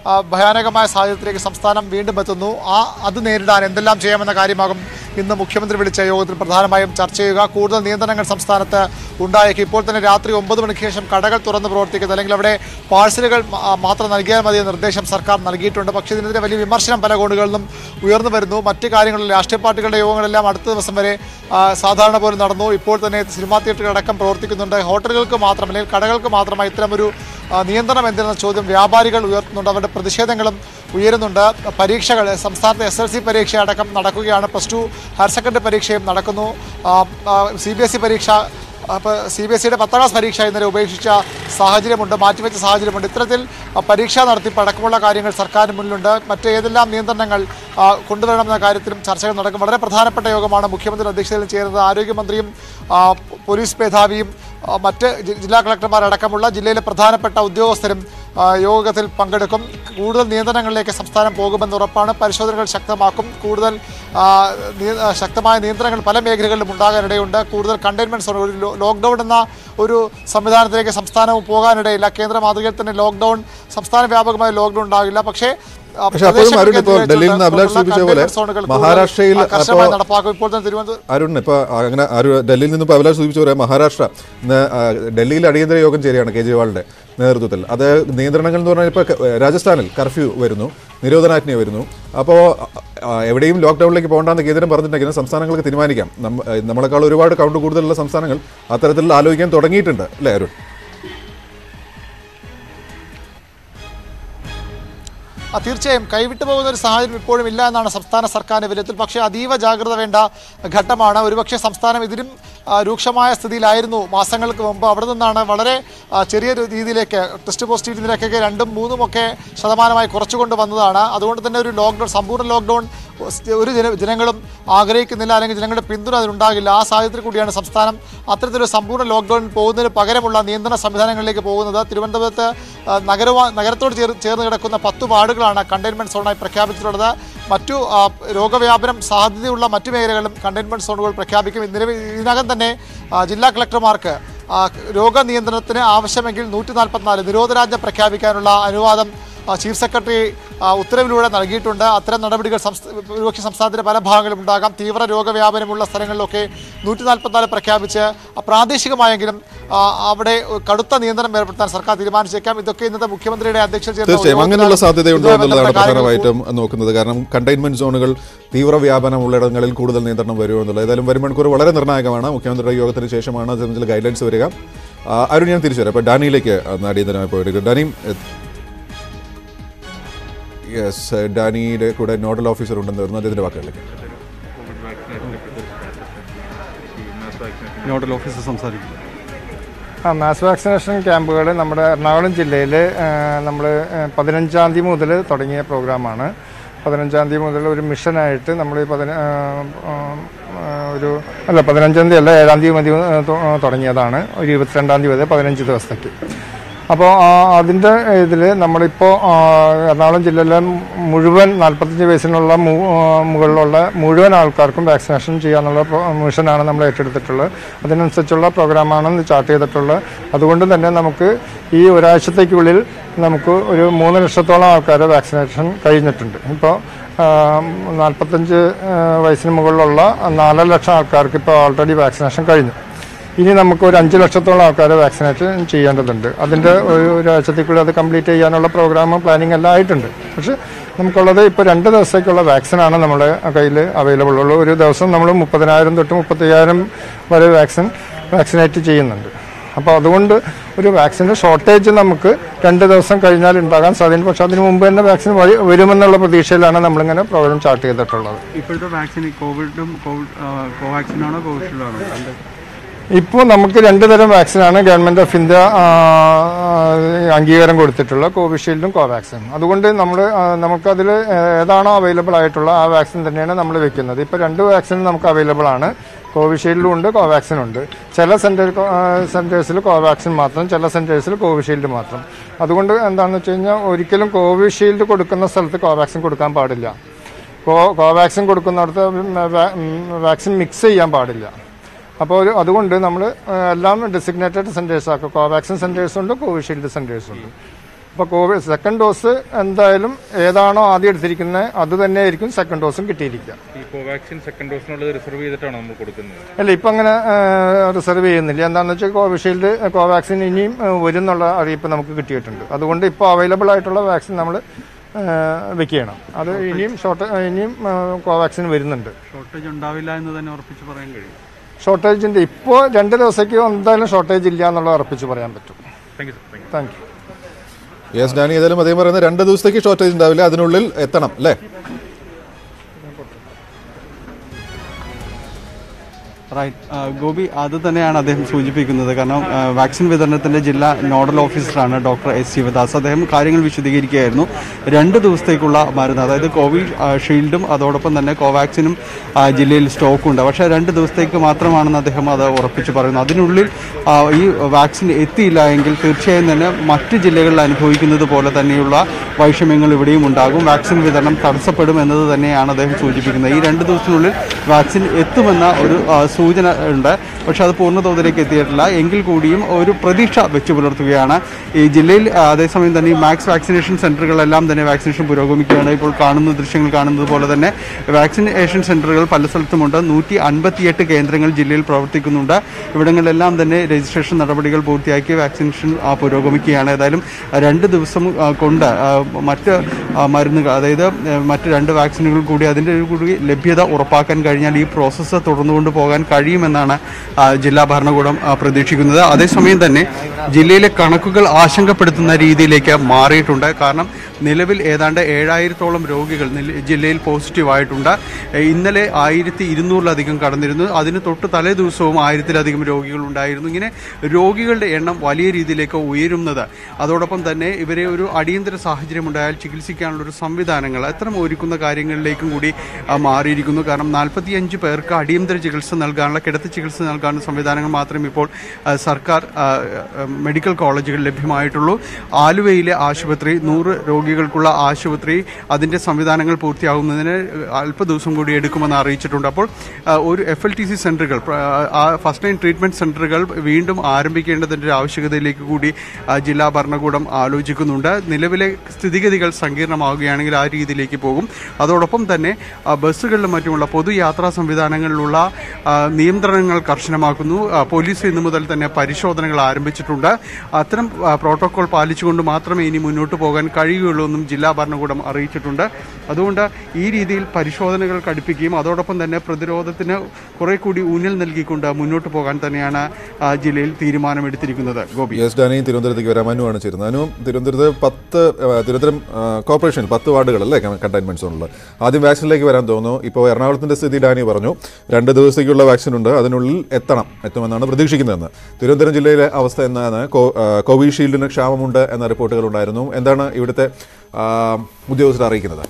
ആ, ഭയാനകമായ സാഹചര്യത്തിലേക്ക് സംസ്ഥാനം വീണ്ടും എത്തുന്നു ആ അത് നേരിടാൻ എന്തെല്ലാം ചെയ്യാമെന്ന കാര്യമാകും ഇന്ന് മുഖ്യമന്ത്രി വിളിച്ച യോഗത്തിൽ പ്രധാനമായും ചർച്ച ചെയ്യുക കൂടുതൽ നിയന്ത്രണങ്ങൾ സംസ്ഥാനത്ത് ഉണ്ടായേക്കും ഇപ്പോൾ തന്നെ രാത്രി ഒമ്പത് മണിക്ക് ശേഷം കടകൾ തുറന്ന് പ്രവർത്തിക്കുന്നത് അല്ലെങ്കിൽ അവിടെ പാഴ്സലുകൾ മ- ആ, മാത്രം നൽകിയാൽ മതി എന്ന നിർദ്ദേശം സർക്കാർ നൽകിയിട്ടുണ്ട് പക്ഷേ ഇതിനെതിരെ വലിയ വിമർശനം പല കോണുകളിൽ നിന്നും ഉയർന്നു വരുന്നു മറ്റ് കാര്യങ്ങളിൽ രാഷ്ട്രീയ പാർട്ടികളുടെ യോഗങ്ങളെല്ലാം അടുത്ത ദിവസം വരെ ആ, സാധാരണ പോലെ നടന്നു ഇപ്പോൾ തന്നെ സിനിമാ തിയേറ്ററുകൾ അടക്കം പ്രവർത്തിക്കുന്നുണ്ട് ഹോട്ടലുകൾക്ക് മാത്രം അല്ലെങ്കിൽ കടകൾക്ക് മാത്രമായി ഇത്തരമൊരു ആ, നിയന്ത്രണം എന്തെന്ന ചോദ്യം വ്യാപാരികൾ ഉയർത്തുന്നുണ്ട് അവരുടെ പ്രതിഷേധങ്ങളും ഉയരുന്നുണ്ട് പരീക്ഷകൾ സംസ്ഥാനത്തെ എസ് എൽ സി പരീക്ഷ അടക്കം നടക്കുകയാണ് പ്ലസ് ടു ഹയർ സെക്കൻഡറി പരീക്ഷയും നടക്കുന്നു സി ബി എസ് ഇ പരീക്ഷ അപ്പോൾ സി ബി എസ് സിയുടെ പത്താം ക്ലാസ് പരീക്ഷ ഇന്നലെ ഉപേക്ഷിച്ച സാഹചര്യമുണ്ട് മാറ്റിവെച്ച സാഹചര്യമുണ്ട് ഇത്തരത്തിൽ ആ, പരീക്ഷാ നടത്തിപ്പ് അടക്കമുള്ള കാര്യങ്ങൾ സർക്കാരിന് മുന്നിലുണ്ട് മറ്റേതെല്ലാം നിയന്ത്രണങ്ങൾ ആ, കൊണ്ടുവരണമെന്ന കാര്യത്തിലും ചർച്ചകൾ നടക്കും വളരെ പ്രധാനപ്പെട്ട യോഗമാണ് മുഖ്യമന്ത്രി അധ്യക്ഷതയിൽ ചേരുന്നത് ആരോഗ്യമന്ത്രിയും ആ, പോലീസ് മേധാവിയും ആ, മറ്റ് ജി- ജില്ലാ കളക്ടർമാരടക്കമുള്ള ജില്ലയിലെ പ്രധാനപ്പെട്ട ഉദ്യോഗസ്ഥരും ആ, യോഗത്തിൽ പങ്കെടുക്കും കൂടുതൽ നിയന്ത്രണങ്ങളിലേക്ക് സംസ്ഥാനം പോകുമെന്ന് ഉറപ്പാണ് പരിശോധനകൾ ശക്തമാക്കും കൂടുതൽ ആ, നിയ- ആ, ശക്തമായ നിയന്ത്രണങ്ങൾ പല മേഖലകളിലും ഉണ്ടാകാനിടയുണ്ട് കൂടുതൽ കണ്ടെയ്ൻമെന്റ് സോൺ ഒരു ലോ- ലോക്ക്ഡൌൺ എന്ന ഒരു സംവിധാനത്തിലേക്ക് സംസ്ഥാനവും പോകാനിടയില്ല കേന്ദ്ര മാതൃകയിൽ തന്നെ ലോക്ക്ഡൌൺ സംസ്ഥാന വ്യാപകമായ ലോക്ക്ഡൌൺ ഉണ്ടാകില്ല പക്ഷേ ആ, പക്ഷേ അപ്പോഴും പ്രദേശങ്ങൾ അരുൺ ഇപ്പോൾ ഡൽഹിയിൽ നിന്ന് അഭിലാഷ് കേന്ദ്രീകരിച്ചുള്ള സൂചിപ്പിച്ച പോലെ containment സോണുകൾ കൂടുതൽ, മഹാരാഷ്ട്രയിൽ ആ, കർശനമായി അപ്പോൾ- നടപ്പാക്കും ഇപ്പോൾ തന്നെ തിരുവനന്തപുരം അരുൺ ഇപ്പൊ അങ്ങനെ അരു ഡൽഹിയിൽ നിന്നും ഇപ്പോൾ അഭിലാഷ് സൂചിപ്പിച്ച പോലെ മഹാരാഷ്ട്ര ഇന്ന് ആ, ഡൽഹിയിൽ അടിയന്തര യോഗം ചേരുകയാണ് കേജ്രിവാളിന്റെ നേതൃത്വത്തിൽ അത് നിയന്ത്രണങ്ങൾ എന്ന് പറഞ്ഞാൽ ഇപ്പോൾ രാജസ്ഥാനിൽ കർഫ്യൂ വരുന്നു നിരോധനാജ്ഞ വരുന്നു അപ്പോൾ എവിടെയും ലോക്ക്ഡൌണിലേക്ക് പോകണ്ടെന്ന് കേന്ദ്രം പറഞ്ഞിട്ടുണ്ടെങ്കിലും സംസ്ഥാനങ്ങൾക്ക് തീരുമാനിക്കാം നമ്മ- നമ്മളെക്കാൾ ഒരുപാട് കൗണ്ട് കൂടുതലുള്ള സംസ്ഥാനങ്ങൾ അത്തരത്തിൽ ആലോചിക്കാൻ തുടങ്ങിയിട്ടുണ്ട് അല്ലേ അരുൺ ആ, തീർച്ചയായും കൈവിട്ടു പോകുന്ന ഒരു സാഹചര്യം ഇപ്പോഴും ഇല്ല എന്നാണ് സംസ്ഥാന സർക്കാരിന്റെ വിലയിരുത്തൽ പക്ഷേ അതീവ ജാഗ്രത വേണ്ട ഘട്ടമാണ് ഒരുപക്ഷെ സംസ്ഥാനം ഇതിലും ആ, രൂക്ഷമായ സ്ഥിതിയിലായിരുന്നു മാസങ്ങൾക്ക് മുമ്പ് അവിടെ നിന്നാണ് വളരെ ആ, ചെറിയ ഒരു രീതിയിലേക്ക് ടെസ്റ്റ് പോസിറ്റിവിറ്റി നിരക്കൊക്കെ രണ്ടും മൂന്നും ഒക്കെ ശതമാനമായി കുറച്ചുകൊണ്ട് വന്നതാണ് അതുകൊണ്ട് തന്നെ ഒരു ലോക്ക്ഡൗൺ സമ്പൂർണ്ണ ലോക്ക്ഡൗൺ ഒരു ജന ജനങ്ങളും ആഗ്രഹിക്കുന്നില്ല അല്ലെങ്കിൽ ജനങ്ങളുടെ പിന്തുണ അതിനുണ്ടാകില്ല ആ സാഹചര്യത്തിൽ കൂടിയാണ് സംസ്ഥാനം അത്തരത്തിലൊരു സമ്പൂർണ്ണ ലോക്ക്ഡൌണിൽ പോകുന്നതിന് പകരമുള്ള നിയന്ത്രണ സംവിധാനങ്ങളിലേക്ക് പോകുന്നത് തിരുവനന്തപുരത്ത് ആ, നഗരവാ നഗരത്തോട് ചേർ ചേർന്ന് കിടക്കുന്ന പത്ത് വാർഡുകളാണ് കണ്ടെയ്ൻമെന്റ് സോണായി പ്രഖ്യാപിച്ചിട്ടുള്ളത് മറ്റു ആ, രോഗവ്യാപനം സാധ്യതയുള്ള മറ്റു മേഖലകളിലും കണ്ടെയ്ൻമെന്റ് സോണുകൾ പ്രഖ്യാപിക്കും നിലവിൽ ഇതിനകം തന്നെ ആ, ജില്ലാ കളക്ടർമാർക്ക് ആ, രോഗനിയന്ത്രണത്തിന് ആവശ്യമെങ്കിൽ നൂറ്റി നാൽപ്പത്തിനാല് നിരോധനാജ്ഞ പ്രഖ്യാപിക്കാനുള്ള അനുവാദം ആ, ചീഫ് സെക്രട്ടറി ആ, ഉത്തരവിലൂടെ നൽകിയിട്ടുണ്ട് അത്തരം നടപടികൾ സംസ്ഥ- ഒരുപക്ഷെ സംസ്ഥാനത്തിന്റെ പല ഭാഗങ്ങളിലും ഉണ്ടാകാം തീവ്ര രോഗവ്യാപനമുള്ള സ്ഥലങ്ങളിലൊക്കെ നൂറ്റി നാൽപ്പത്തിനാല് പ്രഖ്യാപിച്ച് ആ, പ്രാദേശികമായെങ്കിലും ആ, അവിടെ കടുത്ത നിയന്ത്രണം ഏർപ്പെടുത്താൻ സർക്കാർ തീരുമാനിച്ചേക്കാം ഇതൊക്കെ ഇന്നത്തെ മുഖ്യമന്ത്രിയുടെ അധ്യക്ഷത ചേർന്ന തീർച്ചയായും യോഗത്തിലാണ് അങ്ങനെയുള്ള സാധ്യതയുണ്ടോ ഇതുമായി എന്നുള്ളതാണ് ബന്ധപ്പെട്ട കാര്യങ്ങൾ പ്രധാനമായിട്ടും നോക്കുന്നത് കാരണം കണ്ടെയ്ൻമെന്റ് സോണുകൾ തീവ്രവ്യാപനം ഉള്ളിടങ്ങളിൽ കൂടുതൽ നിയന്ത്രണം വരുമോ എന്നുള്ളത് ഏതായാലും വരും മണിക്കൂർ വളരെ നിർണായകമാണ് മുഖ്യമന്ത്രിയുടെ യോഗത്തിന് ശേഷമാണ് അത് സംബന്ധിച്ച ഗൈഡ് ലൈൻസ് വരിക ആ, അരുൺ ഞാൻ തിരിച്ചു വരാം അപ്പോൾ ഡാനിയിലേക്ക് ഒന്ന് അടിയന്തരമായി പോയിട്ട് ഡാനി യെസ് ഡാനിയുടെ കൂടെ നോഡൽ ഓഫീസർ ഉണ്ടെന്ന് വരുന്നു അദ്ദേഹത്തിന്റെ വാക്കുകളിലേക്ക് നോഡൽ ഓഫീസർ സംസാരിക്കും ആ മാസ് വാക്സിനേഷൻ ക്യാമ്പുകൾ നമ്മുടെ എറണാകുളം ജില്ലയിൽ നമ്മൾ പതിനഞ്ചാം തീയതി മുതൽ തുടങ്ങിയ പ്രോഗ്രാമാണ് പതിനഞ്ചാം തീയതി മുതൽ ഒരു മിഷനായിട്ട് നമ്മൾ ഈ പതിന ആ, ആ, ഒരു അല്ല പതിനഞ്ചാം തീയതി അല്ല ഏഴാം തീയതി മതി ആ, തൊ- ആ, തുടങ്ങിയതാണ് ഒരു ഇരുപത്തിരണ്ടാം തീയതി വരെ പതിനഞ്ച് ദിവസത്തേക്ക് അപ്പോൾ അതിൻ്റെ ഇതിൽ നമ്മളിപ്പോൾ ആ, എറണാകുളം ജില്ലയിലെ മുഴുവൻ നാൽപ്പത്തഞ്ച് വയസ്സിനുള്ള മു- ആ, മുകളിലുള്ള മുഴുവൻ ആൾക്കാർക്കും വാക്സിനേഷൻ ചെയ്യാന്നുള്ള പ്രോ- മിഷനാണ് നമ്മൾ ഏറ്റെടുത്തിട്ടുള്ളത് അതിനനുസരിച്ചുള്ള പ്രോഗ്രാമാണ് ചാർട്ട് ചെയ്തിട്ടുള്ളത് അതുകൊണ്ട് തന്നെ നമുക്ക് ഈ ഒരാഴ്ചത്തേക്കുള്ളിൽ നമുക്ക് ഒരു മൂന്ന് ലക്ഷത്തോളം ആൾക്കാരെ വാക്സിനേഷൻ കഴിഞ്ഞിട്ടുണ്ട് ഇപ്പോൾ നാൽപ്പത്തഞ്ച് വയസ്സിന് മുകളിലുള്ള നാലര ലക്ഷം ആൾക്കാർക്ക് ഇപ്പോൾ ഓൾറെഡി വാക്സിനേഷൻ കഴിഞ്ഞു ഇനി നമുക്ക് ഒരു അഞ്ച് ലക്ഷത്തോളം ആൾക്കാരെ വാക്സിനേറ്റ് ചെയ്യേണ്ടതുണ്ട് അതിൻ്റെ ഒരു ഒരാഴ്ചത്തേക്കുള്ളിൽ അത് കംപ്ലീറ്റ് ചെയ്യാനുള്ള പ്രോഗ്രാമും പ്ലാനിങ് എല്ലാം ആയിട്ടുണ്ട് പക്ഷേ നമുക്കുള്ളത് ഇപ്പോൾ രണ്ട് ദിവസത്തേക്കുള്ള വാക്സിനാണ് നമ്മുടെ കയ്യിൽ അവൈലബിൾ ഉള്ളൂ ഒരു ദിവസം നമ്മൾ മുപ്പതിനായിരം തൊട്ട് മുപ്പത്തയ്യായിരം വരെ വാക്സിൻ വാക്സിനേറ്റ് ചെയ്യുന്നുണ്ട് അപ്പോൾ അതുകൊണ്ട് ഒരു വാക്സിൻ്റെ ഷോർട്ടേജ് നമുക്ക് രണ്ട് ദിവസം കഴിഞ്ഞാൽ ഉണ്ടാകാൻ സാധ്യത പക്ഷേ അതിന് മുമ്പ് തന്നെ വാക്സിൻ വഴി വരുമെന്നുള്ള പ്രതീക്ഷയിലാണ് നമ്മളിങ്ങനെ പ്രോഗ്രാം ചാർട്ട് ചെയ്തിട്ടുള്ളത് ഇപ്പോഴത്തെ വാക്സിൻ കോവിഡും കോവിഡ് കോവാക്സിനാണോ കോവിഷീൽഡാണോ രണ്ട് ഇപ്പോൾ നമുക്ക് രണ്ട് തരം വാക്സിനാണ് ഗവൺമെന്റ് ഓഫ് ഇന്ത്യ ആ, അംഗീകാരം കൊടുത്തിട്ടുള്ള കോവിഷീൽഡും കോവാക്സിനും അതുകൊണ്ട് നമ്മൾ നമുക്കതിൽ ഏതാണോ അവൈലബിൾ ആയിട്ടുള്ള ആ വാക്സിൻ തന്നെയാണ് നമ്മൾ വെക്കുന്നത് ഇപ്പോൾ രണ്ട് വാക്സിൻ നമുക്ക് അവൈലബിൾ ആണ് കോവിഷീൽഡും ഉണ്ട് കോവാക്സിനും ഉണ്ട് ചില സെൻറ്റർ സെൻറ്റേഴ്സിൽ കോവാക്സിൻ മാത്രം ചില സെൻറ്റേഴ്സിൽ കോവിഷീൽഡ് മാത്രം അതുകൊണ്ട് എന്താണെന്ന് വെച്ച് കഴിഞ്ഞാൽ ഒരിക്കലും കോവിഷീൽഡ് കൊടുക്കുന്ന സ്ഥലത്ത് കോവാക്സിൻ കൊടുക്കാൻ പാടില്ല കോ കോവാക്സിൻ കൊടുക്കുന്നിടത്ത് വാക്സിൻ മിക്സ് ചെയ്യാൻ പാടില്ല അപ്പോൾ ഒരു അതുകൊണ്ട് നമ്മൾ എല്ലാം ഡെസിഗ്നേറ്റഡ് സെൻറ്റേഴ്സ് ആക്കും കോവാക്സിൻ സെൻറ്റേഴ്സ് ഉണ്ട് കോവിഷീൽഡ് സെൻറ്റേഴ്സ് ഉണ്ട് അപ്പോൾ കോവിഡ് സെക്കൻഡ് ഡോസ് എന്തായാലും ഏതാണോ ആദ്യം എടുത്തിരിക്കുന്നത് അത് തന്നെയായിരിക്കും സെക്കൻഡ് ഡോസും കിട്ടിയിരിക്കുക ഈ കോവാക്സിൻ സെക്കൻഡ് ഡോസിനുള്ളത് റിസർവ് ചെയ്തിട്ടാണ് നമ്മൾ കൊടുക്കുന്നത് അല്ല ഇപ്പം അങ്ങനെ റിസർവ് ചെയ്യുന്നില്ല എന്താണെന്ന് വെച്ചാൽ കോവിഷീൽഡ് കോവാക്സിൻ ഇനിയും ആ, വരും എന്നുള്ള അറിയിപ്പ് നമുക്ക് കിട്ടിയിട്ടുണ്ട് അതുകൊണ്ട് ഇപ്പോൾ അവൈലബിൾ ആയിട്ടുള്ള വാക്സിൻ നമ്മൾ വെക്കണം അത് ഇനിയും ഷോർട്ട് ഇനിയും ആ, കോവാക്സിൻ വരുന്നുണ്ട് ഷോർട്ടേജ് ഉണ്ടാവില്ല എന്ന് തന്നെ ഉറപ്പിച്ച് പറയാൻ കഴിയും ഷോർട്ടേജിൻ്റെ ഇപ്പോൾ രണ്ട് ദിവസത്തേക്ക് എന്തായാലും ഷോർട്ടേജ് ഇല്ല എന്നുള്ളത് ഉറപ്പിച്ച് പറയാൻ പറ്റും thank you sir thank you thank you yes Dani ഏതായാലും അദ്ദേഹം പറയുന്നത് രണ്ട് ദിവസത്തേക്ക് ഷോർട്ടേജ് ഉണ്ടാവില്ല അതിനുള്ളിൽ എത്തണം അല്ലേ റൈറ്റ് ഗോപി അത് തന്നെയാണ് അദ്ദേഹം സൂചിപ്പിക്കുന്നത് കാരണം ആ, വാക്സിൻ വിതരണത്തിന്റെ ജില്ലാ നോഡൽ ഓഫീസറാണ് ഡോക്ടർ എസ് ശിവദാസ് അദ്ദേഹം കാര്യങ്ങൾ വിശദീകരിക്കുകയായിരുന്നു രണ്ട് ദിവസത്തേക്കുള്ള മരുന്ന് അതായത് കോവിഡ് ആ, ഷീൽഡും അതോടൊപ്പം തന്നെ കോവാക്സിനും ആ, ജില്ലയിൽ സ്റ്റോക്കുണ്ട് പക്ഷേ രണ്ട് ദിവസത്തേക്ക് മാത്രമാണെന്ന് അദ്ദേഹം അത് ഉറപ്പിച്ചു പറയുന്നു അതിനുള്ളിൽ ആ, ഈ വാക്സിൻ എത്തിയില്ല എങ്കിൽ തീർച്ചയായും തന്നെ മറ്റ് ജില്ലകളിൽ അനുഭവിക്കുന്നത് പോലെ തന്നെയുള്ള വൈഷമ്യങ്ങൾ ഇവിടെയും ഉണ്ടാകും വാക്സിൻ വിതരണം തടസ്സപ്പെടും എന്നത് തന്നെയാണ് അദ്ദേഹം സൂചിപ്പിക്കുന്നത് ഈ രണ്ട് ദിവസത്തിനുള്ളിൽ വാക്സിൻ എത്തുമെന്ന ഒരു ആ, സൂചന ഉണ്ട് പക്ഷെ അത് പൂർണ്ണതോതിലേക്ക് എത്തിയിട്ടില്ല എങ്കിൽ കൂടിയും ഒരു പ്രതീക്ഷ വെച്ചു പുലർത്തുകയാണ് ഈ ജില്ലയിൽ ആ, അതേസമയം തന്നെ ഈ മാക്സ് വാക്സിനേഷൻ സെന്ററുകളെല്ലാം തന്നെ വാക്സിനേഷൻ പുരോഗമിക്കുകയാണ് ഇപ്പോൾ കാണുന്ന ദൃശ്യങ്ങൾ കാണുന്നത് പോലെ തന്നെ വാക്സിനേഷൻ സെന്ററുകൾ പല സ്ഥലത്തുമുണ്ട് നൂറ്റി അൻപത്തിയെട്ട് കേന്ദ്രങ്ങൾ ജില്ലയിൽ പ്രവർത്തിക്കുന്നുണ്ട് ഇവിടങ്ങളിലെല്ലാം തന്നെ രജിസ്ട്രേഷൻ നടപടികൾ പൂർത്തിയാക്കി വാക്സിനേഷൻ ആ, പുരോഗമിക്കുകയാണ് ഏതായാലും രണ്ട് ദിവസം ആ, കൊണ്ട് ആ, മറ്റ് ആ, മരുന്നുകൾ അതായത് ആ, മറ്റ് രണ്ട് വാക്സിനുകൾ കൂടി അതിൻ്റെ ഒരു കൂടി ലഭ്യത ഉറപ്പാക്കാൻ കഴിഞ്ഞാൽ ഈ പ്രോസസ്സ് തുടർന്നുകൊണ്ട് പോകാൻ കഴിയുമെന്നാണ് ആ, ജില്ലാ ഭരണകൂടം ആ, പ്രതീക്ഷിക്കുന്നത് അതേസമയം തന്നെ ജില്ലയിലെ കണക്കുകൾ ആശങ്കപ്പെടുത്തുന്ന രീതിയിലേക്ക് മാറിയിട്ടുണ്ട് കാരണം നിലവിൽ ഏതാണ്ട് ഏഴായിരത്തോളം രോഗികൾ നില- ജില്ലയിൽ പോസിറ്റീവ് ആയിട്ടുണ്ട് ഏ, ഇന്നലെ ആയിരത്തി ഇരുന്നൂറിലധികം കടന്നിരുന്നു അതിന് തൊട്ട് തലേ ദിവസവും ആയിരത്തിലധികം രോഗികൾ ഉണ്ടായിരുന്നു ഇങ്ങനെ രോഗികളുടെ എണ്ണം വലിയ രീതിയിലേക്ക് ഉയരുന്നത് അതോടൊപ്പം തന്നെ ഇവരെ ഒരു അടിയന്തര സാഹചര്യം ഉണ്ടായാൽ ചികിത്സിക്കാനുള്ള ഒരു സംവിധാനങ്ങൾ അത്തരം ഒരുക്കുന്ന കാര്യങ്ങളിലേക്കും കൂടി ആ, മാറിയിരിക്കുന്നു കാരണം നാൽപ്പത്തിയഞ്ച് പേർക്ക് അടിയന്തര ചികിത്സ നൽകാനുള്ള കിടത്തി ചികിത്സ നൽകാനുള്ള സംവിധാനങ്ങൾ മാത്രമേ ഇപ്പോൾ ആ, സർക്കാർ ആ, ആ, മെഡിക്കൽ കോളേജുകൾ ലഭ്യമായിട്ടുള്ളൂ ആലുവയിലെ ആശുപത്രി നൂറ് രോഗികൾക്കുള്ള ആശുപത്രി അതിൻ്റെ സംവിധാനങ്ങൾ പൂർത്തിയാകുന്നതിന് അല്പ ദിവസം കൂടി എടുക്കുമെന്ന് അറിയിച്ചിട്ടുണ്ട് അപ്പോൾ ആ, ഒരു എഫ് എൽ ടി സി സെൻ്ററുകൾ ആ ഫസ്റ്റ് ലൈൻ ട്രീറ്റ്മെൻറ്റ് സെൻ്ററുകൾ വീണ്ടും ആരംഭിക്കേണ്ടതിൻ്റെ ഒരു ആവശ്യകതയിലേക്ക് കൂടി ആ, ജില്ലാ ഭരണകൂടം ആലോചിക്കുന്നുണ്ട് നിലവിലെ സ്ഥിതിഗതികൾ സങ്കീർണമാവുകയാണെങ്കിൽ ആ രീതിയിലേക്ക് പോകും അതോടൊപ്പം തന്നെ ആ, ബസ്സുകളിലും മറ്റുമുള്ള പൊതുയാത്രാ സംവിധാനങ്ങളിലുള്ള ആ, നിയന്ത്രണങ്ങൾ കർശനമാക്കുന്നു ആ, പോലീസ് ഇന്നു മുതൽ തന്നെ പരിശോധനകൾ ആരംഭിച്ചിട്ടുണ്ട് അത്തരം ആ, പ്രോട്ടോകോൾ പാലിച്ചുകൊണ്ട് മാത്രമേ ഇനി മുന്നോട്ട് പോകാൻ കഴിയുകയുള്ളൂ എന്നും ജില്ലാ ഭരണകൂടം അറിയിച്ചിട്ടുണ്ട് അതുകൊണ്ട് ഈ രീതിയിൽ പരിശോധനകൾ കടുപ്പിക്കുകയും അതോടൊപ്പം തന്നെ പ്രതിരോധത്തിന് കുറെ കൂടി ഊന്നൽ നൽകിക്കൊണ്ട് മുന്നോട്ട് പോകാൻ തന്നെയാണ് ആ, ജില്ലയിൽ തീരുമാനമെടുത്തിരിക്കുന്നത് ഗോപി യെസ് ഡാനി തിരുവനന്തപുരത്തേക്ക് വരാം അനുവാണ് ചേരുന്നത് അനു തിരുവനന്തപുരത്ത് പത്ത് ആ, തിരുവനന്തപുരം ആ, കോർപ്പറേഷനിൽ പത്ത് വാർഡുകളല്ലേ കണ്ടെയ്ൻമെന്റ് സോണുള്ളത് ആദ്യം വാക്സിനിലേക്ക് വരാൻ തോന്നുന്നു ഇപ്പോൾ എറണാകുളത്തിന്റെ സ്ഥിതി ഡാനി പറഞ്ഞു രണ്ട് ദിവസത്തേക്കുള്ള വാക്സിൻ ഉണ്ട് അതിനുള്ളിൽ എത്തണം എത്തുമെന്നാണ് പ്രതീക്ഷിക്കുന്നതെന്ന് തിരുവനന്തപുരം ജില്ലയിലെ അവസ്ഥ എന്നാണ് കോ- ആ, കോവിഷീൽഡിന് ക്ഷാമമുണ്ട് എന്ന റിപ്പോർട്ടുകൾ ഉണ്ടായിരുന്നു എന്താണ് ഇവിടുത്തെ ആ, ഉദ്യോഗസ്ഥർ അറിയിക്കുന്നത്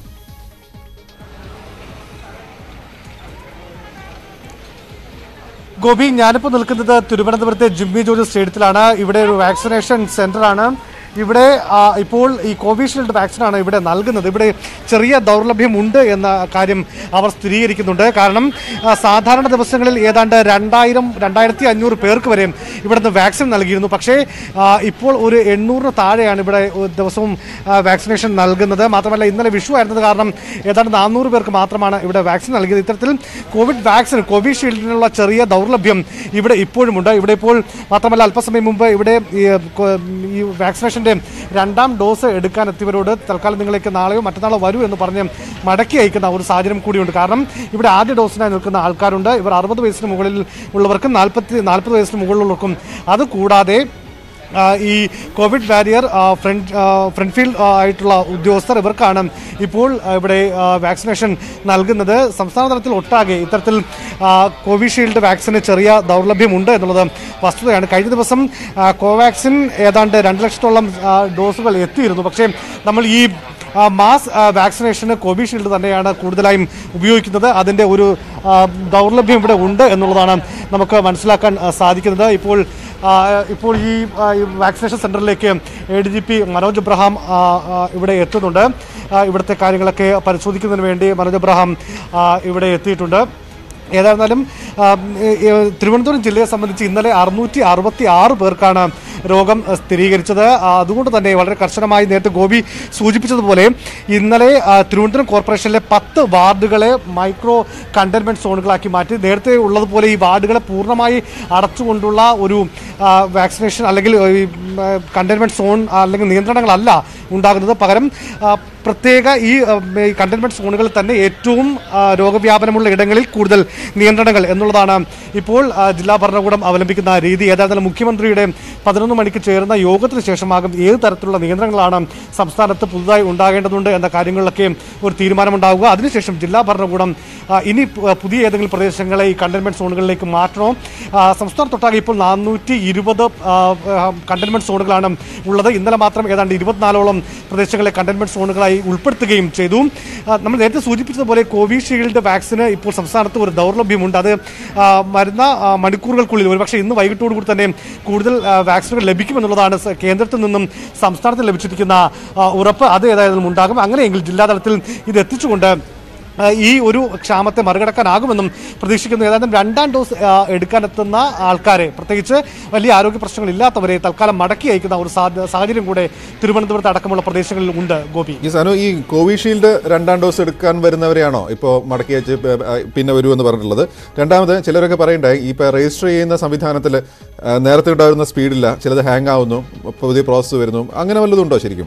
ഗോപി ഞാനിപ്പോൾ നിൽക്കുന്നത് തിരുവനന്തപുരത്തെ ജിമ്മി ജോർജ് സ്റ്റേഡിയത്തിലാണ് ഇവിടെ ഒരു വാക്സിനേഷൻ സെന്ററാണ് ഇവിടെ ആ, ഇപ്പോൾ ഈ കോവിഷീൽഡ് വാക്സിനാണ് ഇവിടെ നൽകുന്നത് ഇവിടെ ചെറിയ ദൗർലഭ്യമുണ്ട് എന്ന കാര്യം അവർ സ്ഥിരീകരിക്കുന്നുണ്ട് കാരണം ആ, സാധാരണ ദിവസങ്ങളിൽ ഏതാണ്ട് രണ്ടായിരം രണ്ടായിരത്തി അഞ്ഞൂറ് പേർക്ക് വരെ ഇവിടുന്ന് വാക്സിൻ നൽകിയിരുന്നു പക്ഷേ ആ, ഇപ്പോൾ ഒരു എണ്ണൂറിന് താഴെയാണ് ഇവിടെ ഒരു ദിവസവും ആ, വാക്സിനേഷൻ നൽകുന്നത് മാത്രമല്ല ഇന്നലെ വിഷു ആയിരുന്നത് കാരണം ഏതാണ്ട് നാനൂറ് പേർക്ക് മാത്രമാണ് ഇവിടെ വാക്സിൻ നൽകിയത് ഇത്തരത്തിൽ കോവിഡ് വാക്സിൻ കോവിഷീൽഡിനുള്ള ചെറിയ ദൗർലഭ്യം ഇവിടെ ഇപ്പോഴുമുണ്ട് ഇവിടെ ഇപ്പോൾ മാത്രമല്ല അല്പസമയം മുമ്പ് ഇവിടെ ഈ, കൊ- ഈ വാക്സിനേഷന്റെ രണ്ടാം ഡോസ് എടുക്കാൻ എത്തിയവരോട് തൽക്കാലം നിങ്ങളേക്ക് നാളെയോ മറ്റന്നാളോ വരൂ എന്ന് പറഞ്ഞ് മടക്കി അയക്കുന്ന ഒരു സാഹചര്യം കൂടിയുണ്ട് കാരണം ഇവിടെ ആദ്യ ഡോസിനായി നിൽക്കുന്ന ആൾക്കാരുണ്ട് ഇവർ അറുപത് വയസ്സിന് മുകളിൽ ഉള്ളവർക്കും നാൽപ്പത്തി നാൽപ്പത് വയസ്സിന് മുകളിലുള്ളവർക്കും അത് കൂടാതെ ആ, ഈ കോവിഡ് വാരിയർ ആ, ഫ്രണ്ട് ആ, ഫ്രണ്ട് ഫീൽഡ് ആ, ആയിട്ടുള്ള ഉദ്യോഗസ്ഥർ ഇവർക്കാണ് ഇപ്പോൾ ആ, ഇവിടെ ആ, വാക്സിനേഷൻ നൽകുന്നത് സംസ്ഥാന തലത്തിൽ ഒട്ടാകെ ഇത്തരത്തിൽ ആ, കോവിഷീൽഡ് വാക്സിന് ചെറിയ ദൗർലഭ്യമുണ്ട് എന്നുള്ളത് വസ്തുതയാണ് കഴിഞ്ഞ ദിവസം ആ, കോവാക്സിൻ ഏതാണ്ട് രണ്ട് ലക്ഷത്തോളം ആ, ഡോസുകൾ എത്തിയിരുന്നു പക്ഷേ നമ്മൾ ഈ ആ, മാസ് ആ, വാക്സിനേഷന് കോവിഷീൽഡ് തന്നെയാണ് കൂടുതലായും ഉപയോഗിക്കുന്നത് അതിൻ്റെ ഒരു ആ, ദൗർലഭ്യം ഇവിടെ ഉണ്ട് എന്നുള്ളതാണ് നമുക്ക് മനസ്സിലാക്കാൻ ആ, സാധിക്കുന്നത് ഇപ്പോൾ ആ, ഇപ്പോൾ ഈ ആ, ഈ വാക്സിനേഷൻ സെൻറ്ററിലേക്ക് A D G P Manoj Abraham ആ, ആ, ഇവിടെ എത്തുന്നുണ്ട് ആ, ഇവിടുത്തെ കാര്യങ്ങളൊക്കെ പരിശോധിക്കുന്നതിന് വേണ്ടി മനോജ് എബ്രഹാം ആ, ഇവിടെ എത്തിയിട്ടുണ്ട് ഏതായിരുന്നാലും ആ, ഏ, ഏ, തിരുവനന്തപുരം ജില്ലയെ സംബന്ധിച്ച് ഇന്നലെ അറുന്നൂറ്റി അറുപത്തി ആറ് പേർക്കാണ് രോഗം ആ, സ്ഥിരീകരിച്ചത് ആ, അതുകൊണ്ട് തന്നെ വളരെ കർശനമായി നേരത്തെ ഗോപി സൂചിപ്പിച്ചതുപോലെ ഇന്നലെ ആ, തിരുവനന്തപുരം കോർപ്പറേഷനിലെ പത്ത് വാർഡുകളെ മൈക്രോ കണ്ടെയ്ൻമെന്റ് സോണുകളാക്കി മാറ്റി നേരത്തെ ഉള്ളതുപോലെ ഈ വാർഡുകളെ പൂർണ്ണമായി അടച്ചുകൊണ്ടുള്ള ഒരു ആ, വാക്സിനേഷൻ അല്ലെങ്കിൽ കണ്ടെയ്ൻമെന്റ് സോൺ അല്ലെങ്കിൽ നിയന്ത്രണങ്ങളല്ല ഉണ്ടാകുന്നത് പകരം ആ, പ്രത്യേക ഈ കണ്ടെയ്ൻമെന്റ് സോണുകളിൽ തന്നെ ഏറ്റവും ആ, രോഗവ്യാപനമുള്ള ഇടങ്ങളിൽ കൂടുതൽ നിയന്ത്രണങ്ങൾ എന്നുള്ളതാണ് ഇപ്പോൾ ആ, ജില്ലാ ഭരണകൂടം അവലംബിക്കുന്ന രീതി ഏതായാലും മുഖ്യമന്ത്രിയുടെ പതിനൊന്ന് മണിക്ക് ചേർന്ന യോഗത്തിന് ശേഷമാകും ഏത് തരത്തിലുള്ള നിയന്ത്രണങ്ങളാണ് സംസ്ഥാനത്ത് പുതുതായി ഉണ്ടാകേണ്ടതുണ്ട് എന്ന കാര്യങ്ങളിലൊക്കെ ഒരു തീരുമാനമുണ്ടാവുക അതിനുശേഷം ജില്ലാ ഭരണകൂടം ആ, ഇനി പു- പുതിയ ഏതെങ്കിലും പ്രദേശങ്ങളെ ഈ കണ്ടെയ്ൻമെന്റ് സോണുകളിലേക്ക് മാറ്റണോ ആ, സംസ്ഥാനത്തൊട്ടാകെ ഇപ്പോൾ നാനൂറ്റി ഇരുപത് കണ്ടെയ്ൻമെന്റ് സോണുകളാണ് ഉള്ളത് ഇന്നലെ മാത്രം ഏതാണ്ട് ഇരുപത്തിനാലോളം പ്രദേശങ്ങളെ കണ്ടെയ്ൻമെന്റ് സോണുകളായി ഉൾപ്പെടുത്തുകയും ചെയ്തു ആ, നമ്മൾ നേരത്തെ സൂചിപ്പിച്ചതുപോലെ കോവിഷീൽഡ് വാക്സിന് ഇപ്പോൾ സംസ്ഥാനത്ത് ഒരു ദൗർലഭ്യമുണ്ട് അത് ആ, വരുന്ന ആ, മണിക്കൂറുകൾക്കുള്ളിൽ ഒരുപക്ഷെ ഇന്ന് വൈകിട്ടോടുകൂടി തന്നെ കൂടുതൽ ആ, വാക്സിനുകൾ ലഭിക്കുമെന്നുള്ളതാണ് സ- കേന്ദ്രത്തിൽ നിന്നും സംസ്ഥാനത്തിന് ലഭിച്ചിരിക്കുന്ന ആ, ഉറപ്പ് അത് ഏതായാലും ഉണ്ടാകും അങ്ങനെയെങ്കിൽ ജില്ലാതലത്തിൽ ഇത് എത്തിച്ചുകൊണ്ട് ആ, ഈ ഒരു ക്ഷാമത്തെ മറികടക്കാനാകുമെന്നും പ്രതീക്ഷിക്കുന്നു ഏതാണ്ട് രണ്ടാം ഡോസ് ആ, എടുക്കാനെത്തുന്ന ആൾക്കാരെ പ്രത്യേകിച്ച് വലിയ ആരോഗ്യ പ്രശ്നങ്ങളില്ലാത്തവരെ തൽക്കാലം മടക്കി അയക്കുന്ന ഒരു സാധ്യ- സാഹചര്യം കൂടെ തിരുവനന്തപുരത്ത് അടക്കമുള്ള പ്രദേശങ്ങളിൽ ഉണ്ട് ഗോപി ഈ സാനു ഈ കോവിഷീൽഡ് രണ്ടാം ഡോസ് എടുക്കാൻ വരുന്നവരെയാണോ ഇപ്പോൾ മടക്കി അയച്ച് പ- ആ, പിന്നെ വരുമെന്ന് പറഞ്ഞിട്ടുള്ളത് രണ്ടാമത് ചിലരൊക്കെ പറയണ്ടായി ഈ ഇപ്പോൾ രജിസ്റ്റർ ചെയ്യുന്ന സംവിധാനത്തിൽ നേരത്തെ ഉണ്ടായിരുന്ന സ്പീഡില്ല ചിലത് ഹാങ് ആവുന്നു പുതിയ പ്രോസസ്സ് വരുന്നു അങ്ങനെ വല്ലതും ഉണ്ടോ ശരിക്കും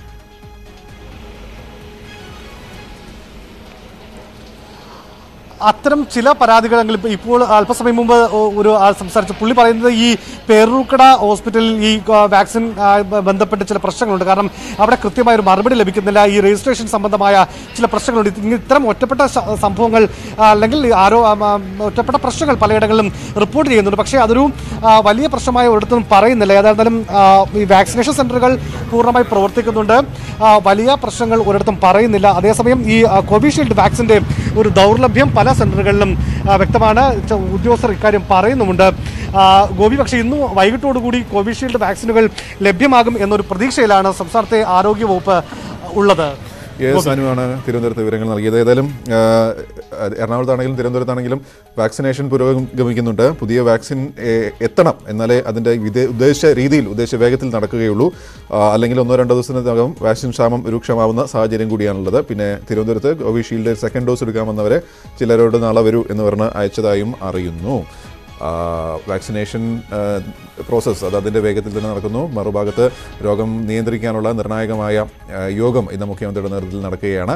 അത്തരം ചില പരാതികളെങ്കിലും ഇപ്പ- ഇപ്പോൾ അല്പസമയം മുമ്പ് ഒ- ഒരു ആൾ സംസാരിച്ചു പുള്ളി പറയുന്നത് ഈ പേരൂർക്കട ഹോസ്പിറ്റലിൽ ഈ ആ, വാക്സിൻ ആ, ബ- ബന്ധപ്പെട്ട് ചില പ്രശ്നങ്ങളുണ്ട് കാരണം അവിടെ കൃത്യമായ ഒരു മറുപടി ലഭിക്കുന്നില്ല ഈ രജിസ്ട്രേഷൻ സംബന്ധമായ ചില പ്രശ്നങ്ങളുണ്ട് ഇത് ഇങ്ങനെ ഇത്തരം ഒറ്റപ്പെട്ട സ- സംഭവങ്ങൾ ആ, അല്ലെങ്കിൽ ഈ ആരോ ആ, ആ, ഒറ്റപ്പെട്ട പ്രശ്നങ്ങൾ പലയിടങ്ങളിലും റിപ്പോർട്ട് ചെയ്യുന്നുണ്ട് പക്ഷേ അതൊരു ആ, വലിയ പ്രശ്നമായ ഒരിടത്തും പറയുന്നില്ല ഏതായിരുന്നാലും ആ, ഈ വാക്സിനേഷൻ സെന്ററുകൾ പൂർണ്ണമായി പ്രവർത്തിക്കുന്നുണ്ട് ആ, വലിയ പ്രശ്നങ്ങൾ ഒരിടത്തും പറയുന്നില്ല അതേസമയം ഈ ആ, കോവിഷീൽഡ് വാക്സിന്റെ ഒരു ദൗർലഭ്യം പല സെന്ററുകളിലും ആ, വ്യക്തമാണ് ച- ഉദ്യോഗസ്ഥർ ഇക്കാര്യം പറയുന്നുമുണ്ട് ആ, ഗോപി പക്ഷേ ഇന്ന് വൈകിട്ടോടുകൂടി കോവിഷീൽഡ് വാക്സിനുകൾ ലഭ്യമാകും എന്നൊരു പ്രതീക്ഷയിലാണ് സംസ്ഥാനത്തെ ആരോഗ്യ വകുപ്പ് ഉള്ളത് ഏത് സാനുവാണ് തിരുവനന്തപുരത്ത് വിവരങ്ങൾ നൽകിയത് ഏതായാലും ആ, എറണാകുളത്താണെങ്കിലും തിരുവനന്തപുരത്താണെങ്കിലും വാക്സിനേഷൻ പുരോഗമിക്കുന്നുണ്ട് പുതിയ വാക്സിൻ ഏ, എത്തണം എന്നാലേ അതിൻ്റെ വിദേ- ഉദ്ദേശ രീതിയിൽ ഉദ്ദേശ വേഗത്തിൽ നടക്കുകയുള്ളൂ ആ, അല്ലെങ്കിൽ ഒന്നോ രണ്ടോ ദിവസത്തിനകം വാക്സിൻ ക്ഷാമം രൂക്ഷമാവുന്ന സാഹചര്യം കൂടിയാണുള്ളത് പിന്നെ തിരുവനന്തപുരത്ത് കോവിഷീൽഡ് സെക്കൻഡ് ഡോസ് എടുക്കാമെന്നവരെ ചിലരോട് നാളെ വരൂ എന്ന് പറഞ്ഞ് അയച്ചതായും അറിയുന്നു ആ, വാക്സിനേഷൻ ആ, പ്രോസസ്സ് അത് അതിൻ്റെ വേഗത്തിൽ തന്നെ നടക്കുന്നു മറുഭാഗത്ത് രോഗം നിയന്ത്രിക്കാനുള്ള നിർണായകമായ ആ, യോഗം ഇന്ന് മുഖ്യമന്ത്രിയുടെ നേതൃത്വത്തിൽ നടക്കുകയാണ്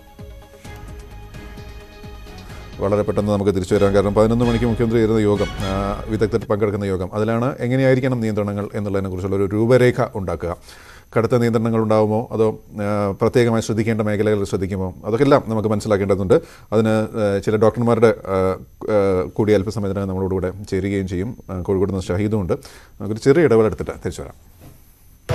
വളരെ പെട്ടെന്ന് നമുക്ക് തിരിച്ചു വരാം കാരണം പതിനൊന്ന് മണിക്ക് മുഖ്യമന്ത്രി ചേരുന്ന യോഗം ആ, വിദഗ്ധർ പങ്കെടുക്കുന്ന യോഗം അതിലാണ് എങ്ങനെയായിരിക്കണം നിയന്ത്രണങ്ങൾ എന്നുള്ളതിനെക്കുറിച്ചുള്ള ഒരു രൂപരേഖ ഉണ്ടാക്കുക കടുത്ത നിയന്ത്രണങ്ങൾ ഉണ്ടാകുമോ അതോ ആ, പ്രത്യേകമായി ശ്രദ്ധിക്കേണ്ട മേഖലകൾ ശ്രദ്ധിക്കുമോ അതൊക്കെ എല്ലാം നമുക്ക് മനസ്സിലാക്കേണ്ടതുണ്ട് അതിന് ആ, ചില ഡോക്ടർമാരുടെ ആ, ആ, കൂടി അല്പസമയത്തിനകം നമ്മളോടുകൂടെ ചേരുകയും ചെയ്യും ആ, കോഴിക്കോട് നിന്ന് ഷഹീദും ഉണ്ട് നമുക്കൊരു ചെറിയ ഇടവേളെടുത്തിട്ട് തിരിച്ചു വരാം